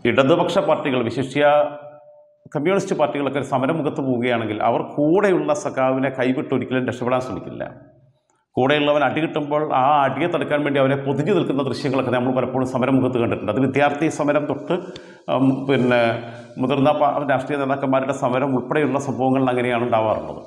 ഇടതുപക്ഷ പാർട്ടികൾ വിശിഷ്യ കമ്മ്യൂണിസ്റ്റ് പാർട്ടികളൊക്കെ ഒരു സമരമുഖത്ത് പോവുകയാണെങ്കിൽ അവർ കൂടെയുള്ള സഖാവിനെ കൈവിട്ട് ഒരിക്കലും രക്ഷപ്പെടാൻ ശ്രമിക്കില്ല കൂടെയുള്ളവൻ അടി കിട്ടുമ്പോൾ ആ അടിയെ തടുക്കാൻ വേണ്ടി അവരെ പൊതിഞ്ഞു നിൽക്കുന്ന ദൃശ്യങ്ങളൊക്കെ നമ്മൾ പലപ്പോഴും സമരമുഖത്ത് കണ്ടിട്ടുണ്ട് അത് വിദ്യാർത്ഥി സമരം തൊട്ട് ഉം, പിന്നെ മുതിർന്ന പ- രാഷ്ട്രീയ നേതാക്കന്മാരുടെ സമരം ഉൾപ്പെടെയുള്ള സംഭവങ്ങളിൽ അങ്ങനെയാണ് ഉണ്ടാവാറുള്ളത്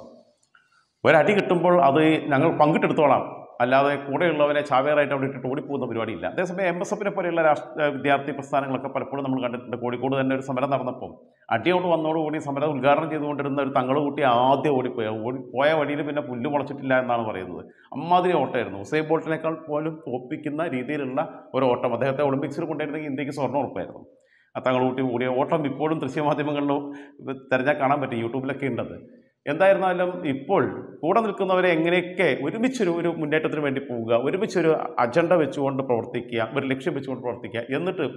ഒരടി കിട്ടുമ്പോൾ അത് ഞങ്ങൾ പങ്കിട്ടെടുത്തോളാം അല്ലാതെ കൂടെയുള്ളവനെ ചാവേറായിട്ട് അവിടെ ഇട്ടിട്ട് ഓടിപ്പോകുന്ന പരിപാടിയില്ല അതേസമയം എം എസ് എഫിനെ പോലെയുള്ള രാഷ്ട്ര വിദ്യാർത്ഥി പ്രസ്ഥാനങ്ങളൊക്കെ പലപ്പോഴും നമ്മൾ കണ്ടിട്ടുണ്ട് കോഴിക്കോട് തന്നെ ഒരു സമരം നടന്നപ്പോൾ അടിയോട് വന്നതോടുകൂടി സമരം ഉദ്ഘാടനം ചെയ്തുകൊണ്ടിരുന്ന ഒരു തങ്ങൾ കൂട്ടി ആദ്യം ഓടിപ്പോയി ഓടി പോയ വഴിയിൽ പിന്നെ പുല്ല് മുളച്ചിട്ടില്ല എന്നാണ് പറയുന്നത് അമ്മാതിരി ഓട്ടമായിരുന്നു ഉസൈൻ ബോൾട്ടിനേക്കാൾ പോലും തോപ്പിക്കുന്ന രീതിയിലുള്ള ഒരു ഓട്ടം അദ്ദേഹത്തെ ഒളിമ്പിക്സിൽ കൊണ്ടുവരുന്നെങ്കിൽ ഇന്ത്യക്ക് സ്വർണ്ണം ഉറപ്പായിരുന്നു ആ തങ്ങൾ കൂട്ടി കൂടിയ ഓട്ടം ഇപ്പോഴും ദൃശ്യമാധ്യമങ്ങളിലും തിരഞ്ഞാൽ കാണാൻ പറ്റും യൂട്യൂബിലൊക്കെ ഉണ്ടത് എന്തായിരുന്നാലും ഇപ്പോൾ കൂടെ നിൽക്കുന്നവരെ എങ്ങനെയൊക്കെ ഒരുമിച്ചൊരു ഒരു മുന്നേറ്റത്തിന് വേണ്ടി പോവുക ഒരുമിച്ചൊരു അജണ്ട വെച്ചുകൊണ്ട് പ്രവർത്തിക്കുക ഒരു ലക്ഷ്യം വെച്ചുകൊണ്ട് പ്രവർത്തിക്കുക എന്നിട്ട്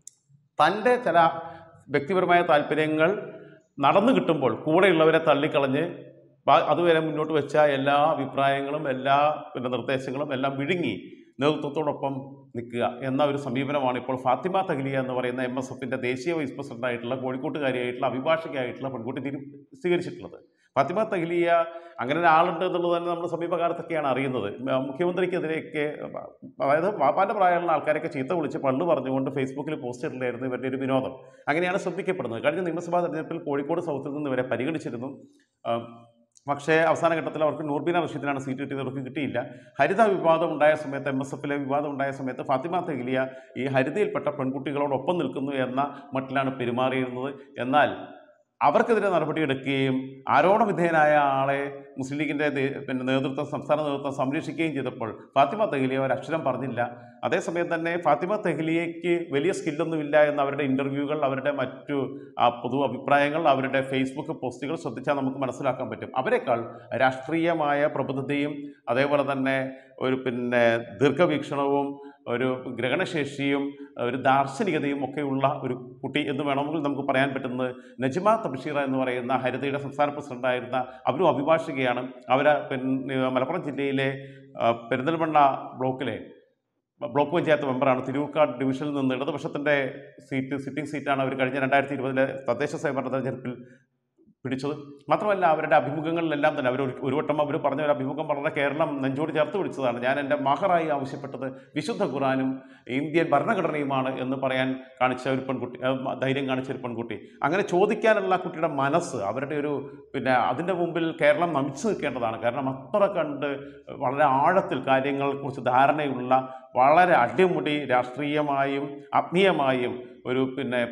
തൻ്റെ ചില വ്യക്തിപരമായ താല്പര്യങ്ങൾ നടന്നു കിട്ടുമ്പോൾ കൂടെയുള്ളവരെ തള്ളിക്കളഞ്ഞ് ബാ- അതുവരെ മുന്നോട്ട് വെച്ച എല്ലാ അഭിപ്രായങ്ങളും എല്ലാ പിന്നെ നിർദ്ദേശങ്ങളും എല്ലാം വിഴുങ്ങി നേതൃത്വത്തോടൊപ്പം നിൽക്കുക എന്ന ഒരു സമീപനമാണ് ഇപ്പോൾ ഫാത്തിമ തഹ്ലിയ എന്ന് പറയുന്ന എം എസ് എഫിൻ്റെ ദേശീയ വൈസ് പ്രസിഡന്റായിട്ടുള്ള കോഴിക്കോട്ടുകാരിയായിട്ടുള്ള അഭിഭാഷകയായിട്ടുള്ള പെൺകുട്ടി തിരി സ്വീകരിച്ചിട്ടുള്ളത് ഫാത്തിമ തഹ്ലിയ അങ്ങനെ ഒരാളുണ്ട് എന്നുള്ളത് തന്നെ നമ്മൾ സമീപകാലത്തൊക്കെയാണ് അറിയുന്നത് മ- മുഖ്യമന്ത്രിക്കെതിരെയൊക്കെ അതായത് വാപ്പാൻ്റെ പ്രായമുള്ള ആൾക്കാരൊക്കെ ചീത്ത വിളിച്ച് പള്ളു പറഞ്ഞുകൊണ്ട് ഫേസ്ബുക്കിൽ പോസ്റ്റ് ഇട്ടില്ലായിരുന്നു ഇവരുടെ ഒരു വിനോദം അങ്ങനെയാണ് ശ്രദ്ധിക്കപ്പെടുന്നത് കഴിഞ്ഞ നിയമസഭാ തെരഞ്ഞെടുപ്പിൽ കോഴിക്കോട് സൗത്തിൽ നിന്ന് ഇവരെ പരിഗണിച്ചിരുന്നു ആ, പക്ഷേ അവസാന ഘട്ടത്തിൽ അവർക്ക് നൂർബീന റഷീദിനാണ് സീറ്റ് കിട്ടിയത് അവർക്ക് കിട്ടിയില്ല ഹരിത വിവാദം ഉണ്ടായ സമയത്ത് എം എസ് എഫിലെ വിവാദം ഉണ്ടായ സമയത്ത് ഫാത്തിമ തെഗിലിയ ഈ ഹരിതയിൽപ്പെട്ട പെൺകുട്ടികളോടൊപ്പം നിൽക്കുന്നു എന്ന മട്ടിലാണ് പെരുമാറിയിരുന്നത് എന്നാൽ അവർക്കെതിരെ നടപടിയെടുക്കുകയും ആരോപണ വിധേയനായ ആളെ മുസ്ലിം ലീഗിൻ്റെ ദേ- പിന്നെ നേതൃത്വം സംസ്ഥാന നേതൃത്വം സംരക്ഷിക്കുകയും ചെയ്തപ്പോൾ ഫാത്തിമ തെഹ്ലിയ ഒരു അക്ഷരം പറഞ്ഞില്ല അതേസമയം തന്നെ ഫാത്തിമ തെഹ്ലിയയ്ക്ക് വലിയ സ്കില്ലൊന്നുമില്ല എന്ന അവരുടെ ഇൻ്റർവ്യൂകൾ അവരുടെ മറ്റു ആ പൊതു അഭിപ്രായങ്ങൾ അവരുടെ ഫേസ്ബുക്ക് പോസ്റ്റുകൾ ശ്രദ്ധിച്ചാൽ നമുക്ക് മനസ്സിലാക്കാൻ പറ്റും അവരെക്കാൾ രാഷ്ട്രീയമായ പ്രബുദ്ധതയും അതേപോലെ തന്നെ ഒരു പിന്നെ ദീർഘവീക്ഷണവും ഒരു ഗ്രഹണശേഷിയും ഒരു ദാർശനികതയും ഒക്കെയുള്ള ഒരു കുട്ടി എന്ന് വേണമെങ്കിൽ നമുക്ക് പറയാൻ പറ്റുന്നത് നജ്മ തബഷീറ എന്ന് പറയുന്ന ഹരിതയുടെ സംസ്ഥാന പ്രസിഡന്റായിരുന്ന അവരും അഭിഭാഷകയാണ് അവർ പിന്നെ മലപ്പുറം ജില്ലയിലെ ആ, പെരിന്തൽമണ്ണ ബ്ലോക്കിലെ ബ്ലോക്ക് പഞ്ചായത്ത് മെമ്പറാണ് തിരൂർക്കാട് ഡിവിഷനിൽ നിന്ന് ഇടതുപക്ഷത്തിൻ്റെ സീറ്റ് സിറ്റിംഗ് സീറ്റാണ് അവർ കഴിഞ്ഞ രണ്ടായിരത്തി ഇരുപതിലെ തദ്ദേശ സ്വയംഭരണ തെരഞ്ഞെടുപ്പിൽ പിടിച്ചത് മാത്രമല്ല അവരുടെ അഭിമുഖങ്ങളിലെല്ലാം തന്നെ അവർ ഒരു ഒരു വട്ടം അവർ പറഞ്ഞ ഒരു അഭിമുഖം വളരെ കേരളം നെഞ്ചോട് ചേർത്ത് പിടിച്ചതാണ് ഞാൻ എൻ്റെ മഹറായി ആവശ്യപ്പെട്ടത് വിശുദ്ധ ഖുറാനും ഇന്ത്യൻ ഭരണഘടനയുമാണ് എന്ന് പറയാൻ കാണിച്ച ഒരു പെൺകുട്ടി ഏഹ് ധൈര്യം കാണിച്ച ഒരു പെൺകുട്ടി അങ്ങനെ ചോദിക്കാനുള്ള ആ കുട്ടിയുടെ മനസ്സ് അവരുടെ ഒരു പിന്നെ അതിൻ്റെ മുമ്പിൽ കേരളം നമിച്ചു നിൽക്കേണ്ടതാണ് കാരണം അത്ര കണ്ട് വളരെ ആഴത്തിൽ കാര്യങ്ങളെക്കുറിച്ച് ധാരണയുള്ള വളരെ അടിമുടി രാഷ്ട്രീയമായും ആത്മീയമായും ഒരു പിന്നെ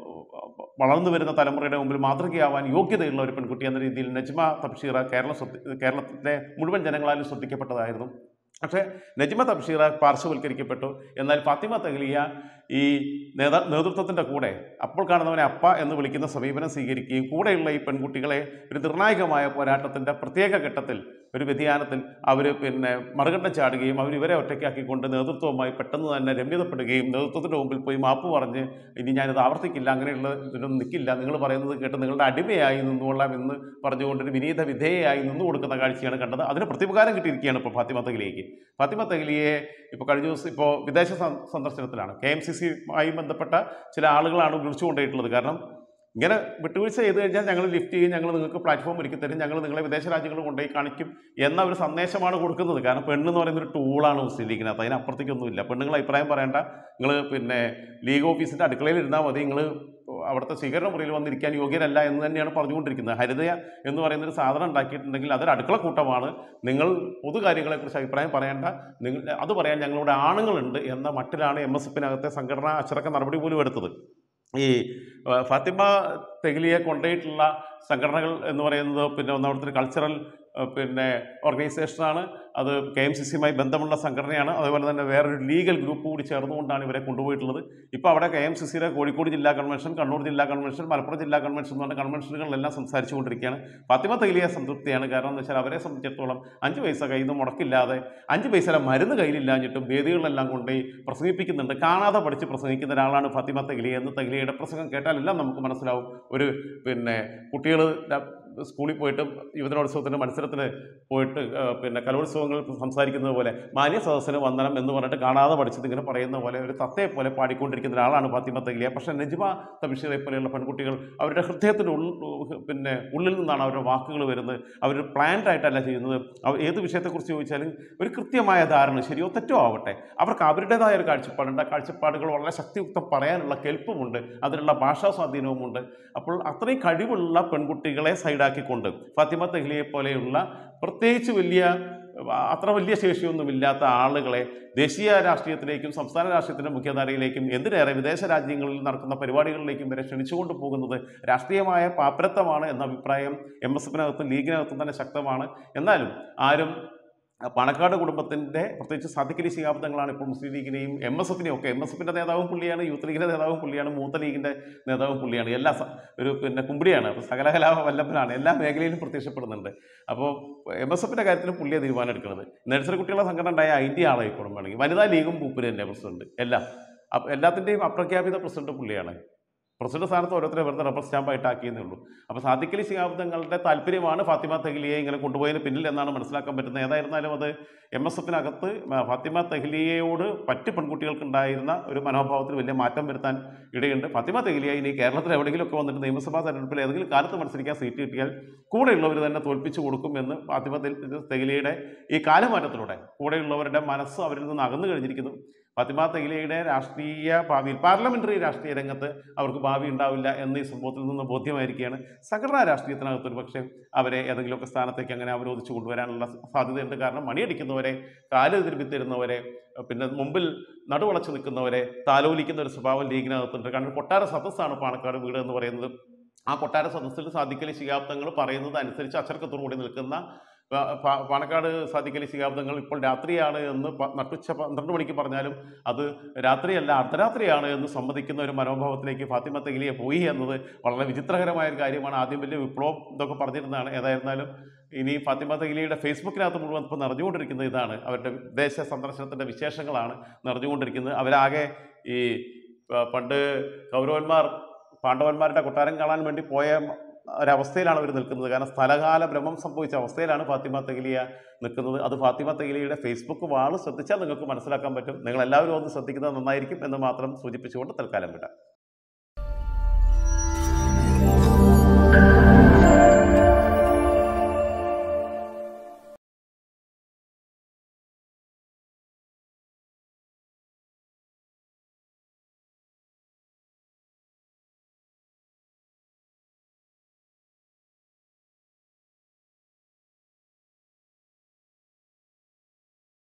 വളർന്നു വരുന്ന തലമുറയുടെ മുമ്പിൽ മാതൃകയാവാൻ യോഗ്യതയുള്ള ഒരു പെൺകുട്ടി എന്ന രീതിയിൽ നജ്മ തബ്ഷീറ കേരളം ശ്രദ്ധ കേരളത്തിലെ മുഴുവൻ ജനങ്ങളാലും ശ്രദ്ധിക്കപ്പെട്ടതായിരുന്നു പക്ഷേ നജ്മ തബ്ഷീറ പാർശ്വവൽക്കരിക്കപ്പെട്ടു എന്നാൽ ഫാത്തിമ തഹ്ലിയ ഈ നേതാ നേതൃത്വത്തിൻ്റെ കൂടെ അപ്പോൾ കാണുന്നവനെ അപ്പ എന്ന് വിളിക്കുന്ന സമീപനം സ്വീകരിക്കുകയും കൂടെയുള്ള ഈ പെൺകുട്ടികളെ ഒരു നിർണായകമായ പോരാട്ടത്തിൻ്റെ പ്രത്യേക ഘട്ടത്തിൽ ഒരു വ്യതിയാനത്തിൽ അവർ പിന്നെ മറുകണ്ഠം ചാടുകയും അവർ ഇവരെ ഒറ്റയ്ക്കാക്കിക്കൊണ്ട് നേതൃത്വവുമായി പെട്ടെന്ന് തന്നെ രമ്യതപ്പെടുകയും നേതൃത്വത്തിൻ്റെ മുമ്പിൽ പോയി മാപ്പ് പറഞ്ഞ് ഇനി ഞാനിത് ആവർത്തിക്കില്ല അങ്ങനെയുള്ള ഇതിനൊന്നും നിൽക്കില്ല നിങ്ങൾ പറയുന്നത് കേട്ട് നിങ്ങളുടെ അടിമയായി നിന്നുകൊള്ളാം എന്ന് പറഞ്ഞുകൊണ്ടൊരു വിനീത വിധേയയായി നിന്നു കൊടുക്കുന്ന കാഴ്ചയാണ് കണ്ടത് അതിന് പ്രത്യുപകാരം കിട്ടിയിരിക്കുകയാണ് ഇപ്പോൾ ഫാത്തിമ തഹ്ലിയയ്ക്ക് ഫാത്തിമ തഹ്ലിയെ ഇപ്പോൾ കഴിഞ്ഞ ദിവസം ഇപ്പോൾ വിദേശ സ- സന്ദർശനത്തിലാണ് കെ എം സി സിയുമായി ബന്ധപ്പെട്ട ചില ആളുകളാണ് വിളിച്ചു കൊണ്ടുപോയിട്ടുള്ളത് കാരണം ഇങ്ങനെ വിട്ടുവീഴ്ച ചെയ്ത് കഴിഞ്ഞാൽ ഞങ്ങൾ ലിഫ്റ്റ് ചെയ്യും ഞങ്ങൾ നിങ്ങൾക്ക് പ്ലാറ്റ്ഫോം ഒരുക്കി തരും ഞങ്ങൾ നിങ്ങളെ വിദേശ രാജ്യങ്ങളിൽ കൊണ്ടുപോയി കാണിക്കും എന്ന ഒരു സന്ദേശമാണ് കൊടുക്കുന്നത് കാരണം പെണ്ണ് എന്ന് പറയുന്ന ഒരു ടൂളാണ് മുസ്ലിം ലീഗിനകത്ത് അതിനപ്പുറത്തേക്കൊന്നുമില്ല പെണ്ണുങ്ങൾ അഭിപ്രായം പറയേണ്ട നിങ്ങൾ പിന്നെ ലീഗ് ഓഫീസിൻ്റെ അടുക്കളയിൽ ഇരുന്നാൽ മതി നിങ്ങൾ അവിടുത്തെ സ്വീകരണ മുറിയിൽ വന്നിരിക്കാൻ യോഗ്യരല്ല എന്ന് തന്നെയാണ് പറഞ്ഞുകൊണ്ടിരിക്കുന്നത് ഹരിതയ എന്ന് പറയുന്ന ഒരു സാധനം ഉണ്ടാക്കിയിട്ടുണ്ടെങ്കിൽ അതൊരു അടുക്കള കൂട്ടമാണ് നിങ്ങൾ പൊതു കാര്യങ്ങളെക്കുറിച്ച് അഭിപ്രായം പറയേണ്ട നിങ്ങൾ അത് പറയാൻ ഞങ്ങളുടെ ആണുങ്ങളുണ്ട് എന്ന മട്ടിലാണ് എം എസ് എഫിനകത്തെ സംഘടന അച്ചടക്ക നടപടി പോലും എടുത്തത് ഈ ആ, ഫാത്തിമ തെഗിലിയെ കൊണ്ടുപോയിട്ടുള്ള സംഘടനകൾ എന്ന് പറയുന്നത് പിന്നെ ഒന്ന് അവിടുത്തെ ഒരു കൾച്ചറൽ ആ, പിന്നെ ഓർഗനൈസേഷനാണ് അത് കെ എം സി സിയുമായി ബന്ധമുള്ള സംഘടനയാണ് അതുപോലെ തന്നെ വേറൊരു ലീഗൽ ഗ്രൂപ്പ് കൂടി ചേർന്നുകൊണ്ടാണ് ഇവരെ കൊണ്ടുപോയിട്ടുള്ളത് ഇപ്പോൾ അവിടെ കെ എം സി സിയുടെ കോഴിക്കോട് ജില്ലാ കൺവെൻഷൻ കണ്ണൂർ ജില്ലാ കൺവെൻഷൻ മലപ്പുറം ജില്ലാ കൺവെൻഷൻ എന്ന് പറഞ്ഞ കൺവെൻഷനുകളിലെല്ലാം സംസാരിച്ചുകൊണ്ടിരിക്കുകയാണ് ഫാത്തിമ തൈലിയ സംതൃപ്തിയാണ് കാരണം എന്ന് വെച്ചാൽ അവരെ സംബന്ധിച്ചിടത്തോളം അഞ്ച് പൈസ കയ്യിൽ നിന്ന് മുടക്കില്ലാതെ അഞ്ച് പൈസയുടെ മരുന്ന് കയ്യിലില്ലാഞ്ഞിട്ടും വേദികളിലെല്ലാം കൊണ്ടുപോയി പ്രസംഗിപ്പിക്കുന്നുണ്ട് കാണാതെ പഠിച്ച് പ്രസംഗിക്കുന്ന ഒരാളാണ് ഫാത്തിമ തൈലിയ എന്ന് തൈലിയയുടെ പ്രസംഗം കേട്ടാലെല്ലാം നമുക്ക് മനസ്സിലാവും ഒരു പിന്നെ കുട്ടികൾ സ്കൂളിൽ പോയിട്ട് യുവജനോത്സവത്തിന് മത്സരത്തിന് പോയിട്ട് ആ, പിന്നെ കലോത്സവങ്ങൾ സംസാരിക്കുന്നത് പോലെ മാന്യ സദസ്സിന് വന്ദനം എന്ന് പറഞ്ഞിട്ട് കാണാതെ പഠിച്ചത് ഇങ്ങനെ പറയുന്ന പോലെ ഒരു തത്തയെ പോലെ പാടിക്കൊണ്ടിരിക്കുന്ന ഒരാളാണ് ഫാത്തിമ തഗ്ലിയ പക്ഷേ നജ്മ തബിഷറെ പോലെയുള്ള പെൺകുട്ടികൾ അവരുടെ ഹൃദയത്തിൻ്റെ ഉൾ പിന്നെ ഉള്ളിൽ നിന്നാണ് അവരുടെ വാക്കുകൾ വരുന്നത് അവർ പ്ലാൻഡ് ആയിട്ടല്ല ചെയ്യുന്നത് അവർ ഏത് വിഷയത്തെക്കുറിച്ച് ചോദിച്ചാലും ഒരു കൃത്യമായ ധാരണ ശരിയോ തെറ്റോ ആവട്ടെ അവർക്ക് അവരുടേതായ ഒരു കാഴ്ചപ്പാടുണ്ട് ആ കാഴ്ചപ്പാടുകൾ വളരെ ശക്തിയുക്തം പറയാനുള്ള കെൽപ്പുമുണ്ട് അതിനുള്ള ഭാഷാ സ്വാധീനവുമുണ്ട് അപ്പോൾ അത്രയും കഴിവുള്ള പെൺകുട്ടികളെ സൈഡാക്കിക്കൊണ്ട് ഫാത്തിമ തെഹ്ലിയെ പോലെയുള്ള പ്രത്യേകിച്ച് വലിയ അത്ര വലിയ ശേഷിയൊന്നുമില്ലാത്ത ആളുകളെ ദേശീയ രാഷ്ട്രീയത്തിലേക്കും സംസ്ഥാന രാഷ്ട്രീയത്തിൻ്റെ മുഖ്യധാരയിലേക്കും എന്തിനേറെ വിദേശ രാജ്യങ്ങളിൽ നടക്കുന്ന പരിപാടികളിലേക്കും വരെ ക്ഷണിച്ചുകൊണ്ട് പോകുന്നത് രാഷ്ട്രീയമായ പാപ്പരത്വമാണ് എന്ന അഭിപ്രായം എം എസ് എഫിനകത്തും ലീഗിനകത്തും തന്നെ ശക്തമാണ് എന്നാലും ആരും ആ, പാണക്കാട് കുടുംബത്തിൻ്റെ പ്രത്യേകിച്ച് സാദിഖലി ശിഹാബ്ദങ്ങളാണ് ഇപ്പോൾ മുസ്ലിം ലീഗിനെയും എം എസ് എഫിനെയും ഒക്കെ എം എസ് എഫിൻ്റെ നേതാവും പുള്ളിയാണ് യൂത്ത് ലീഗിൻ്റെ നേതാവും പുള്ളിയാണ് മൂത്ത ലീഗിൻ്റെ നേതാവും പുള്ളിയാണ് എല്ലാ സ- ഒരു പിന്നെ കുമ്പിടിയാണ് അപ്പോൾ സകലകലാ വല്ലഭനാണ് എല്ലാ മേഖലയിലും പ്രത്യക്ഷപ്പെടുന്നുണ്ട് അപ്പോൾ എം എസ് എഫിൻ്റെ കാര്യത്തിൽ പുള്ളിയെ തീരുമാനം എടുക്കുന്നത് നഴ്സറി കുട്ടികളുടെ സംഘടന ഉണ്ടായ അതിൻ്റെ ആളായിക്കോളും വേണമെങ്കിൽ വനിതാ ലീഗും മൂപ്പര് തന്നെ പ്രസിഡന്റ് എല്ലാം അപ്പോൾ എല്ലാത്തിൻ്റെയും അപ്രഖ്യാപിത പ്രസിഡന്റ് പുള്ളിയാണ് പ്രസിഡന്റ് സ്ഥാനത്ത് ഓരോരുത്തരെ വെറുതെ റബ്ബർ സ്റ്റാമ്പായിട്ട് ആക്കിയെന്നേ ഉള്ളൂ അപ്പോൾ സാദിഖലി ശിഹാബ്ദങ്ങളുടെ താല്പര്യമാണ് ഫാത്തിമ തെഹ്ലിയെ ഇങ്ങനെ കൊണ്ടുപോയതിന് പിന്നിൽ എന്നാണ് മനസ്സിലാക്കാൻ പറ്റുന്നത് ഏതായിരുന്നാലും അത് എം എസ് എഫിനകത്ത് ഫാത്തിമ തെഹ്ലിയയോട് മറ്റ് പെൺകുട്ടികൾക്കുണ്ടായിരുന്ന ഒരു മനോഭാവത്തിൽ വലിയ മാറ്റം വരുത്താൻ ഇടയുണ്ട് ഫാത്തിമ തെഹ്ലിയ ഇനി കേരളത്തിൽ എവിടെയെങ്കിലുമൊക്കെ വന്നിട്ട് നിയമസഭാ തെരഞ്ഞെടുപ്പിൽ ഏതെങ്കിലും കാലത്ത് മത്സരിക്കാൻ സീറ്റ് കിട്ടിയാൽ കൂടെയുള്ളവർ തന്നെ തോൽപ്പിച്ചു കൊടുക്കുമെന്ന് ഫാത്തിമ തെഹ്- തെഹ്ലിയയുടെ ഈ കാലമാറ്റത്തിലൂടെ കൂടെയുള്ളവരുടെ മനസ്സ് അവരിൽ നിന്ന് അകന്നു കഴിഞ്ഞിരിക്കുന്നു ഫാത്തിമ തെഹ്ലിയയുടെ രാഷ്ട്രീയ ഭാവിയിൽ പാർലമെന്ററി രാഷ്ട്രീയ രംഗത്ത് അവർക്ക് ഭാവി ഉണ്ടാവില്ല എന്ന് ഈ സംഭവത്തിൽ നിന്ന് ബോധ്യമായിരിക്കുകയാണ് സംഘടനാ രാഷ്ട്രീയത്തിനകത്ത് ഒരു പക്ഷേ അവരെ ഏതെങ്കിലുമൊക്കെ സ്ഥാനത്തേക്ക് അങ്ങനെ അവരോധിച്ച് കൊണ്ടുവരാനുള്ള സാധ്യതയുണ്ട് കാരണം മണിയടിക്കുന്നവരെ കാല് തിരുമ്പി തരുന്നവരെ പിന്നെ മുമ്പിൽ നടുവളച്ച് നിൽക്കുന്നവരെ താലോലിക്കുന്ന ഒരു സ്വഭാവം ലീഗിനകത്തുണ്ട് കാരണം കൊട്ടാര സദസ്സാണ് പാണക്കാട് വീട് എന്ന് പറയുന്നത് ആ കൊട്ടാര സദസ്സിൽ സാധിക്കലി ശിഹാബ്ദങ്ങൾ പറയുന്നത് അനുസരിച്ച് അച്ചടക്കത്തോടുകൂടി നിൽക്കുന്ന പ- പ- പാണക്കാട് സാധിക്കലി ശിഹാബ്ദങ്ങൾ ഇപ്പോൾ രാത്രിയാണ് എന്ന് പ- നട്ടുച്ച പന്ത്രണ്ട് മണിക്ക് പറഞ്ഞാലും അത് രാത്രിയല്ല അർദ്ധരാത്രിയാണ് എന്ന് സമ്മതിക്കുന്ന ഒരു മനോഭാവത്തിലേക്ക് ഫാത്തിമ തെഗിലിയെ പോയി എന്നത് വളരെ വിചിത്രകരമായ ഒരു കാര്യമാണ് ആദ്യം വലിയ വിപ്ലവം ഇതൊക്കെ പറഞ്ഞിരുന്നതാണ് ഏതായിരുന്നാലും ഇനി ഫാത്തിമ തെഗിലിയുടെ ഫേസ്ബുക്കിനകത്ത് മുഴുവൻ ഇപ്പോൾ നിറഞ്ഞുകൊണ്ടിരിക്കുന്നത് ഇതാണ് അവരുടെ വിദേശ സന്ദർശനത്തിൻ്റെ വിശേഷങ്ങളാണ് നിറഞ്ഞുകൊണ്ടിരിക്കുന്നത് അവരാകെ ഈ പ- പണ്ട് കൗരവന്മാർ പാണ്ഡവന്മാരുടെ കൊട്ടാരം കാണാൻ വേണ്ടി പോയ ഒരവസ്ഥയിലാണ് അവർ നിൽക്കുന്നത് കാരണം സ്ഥലകാല ഭ്രമം സംഭവിച്ച അവസ്ഥയിലാണ് ഫാത്തിമ തെഗിലിയ നിൽക്കുന്നത് അത് ഫാത്തിമ തെഗിലിയുടെ ഫേസ്ബുക്ക് വാള് ശ്രദ്ധിച്ചാൽ നിങ്ങൾക്ക് മനസ്സിലാക്കാൻ പറ്റും നിങ്ങൾ എല്ലാവരും ഒന്ന് ശ്രദ്ധിക്കുന്നത് നന്നായിരിക്കും എന്ന് മാത്രം സൂചിപ്പിച്ചുകൊണ്ട് തൽക്കാലം വിടാം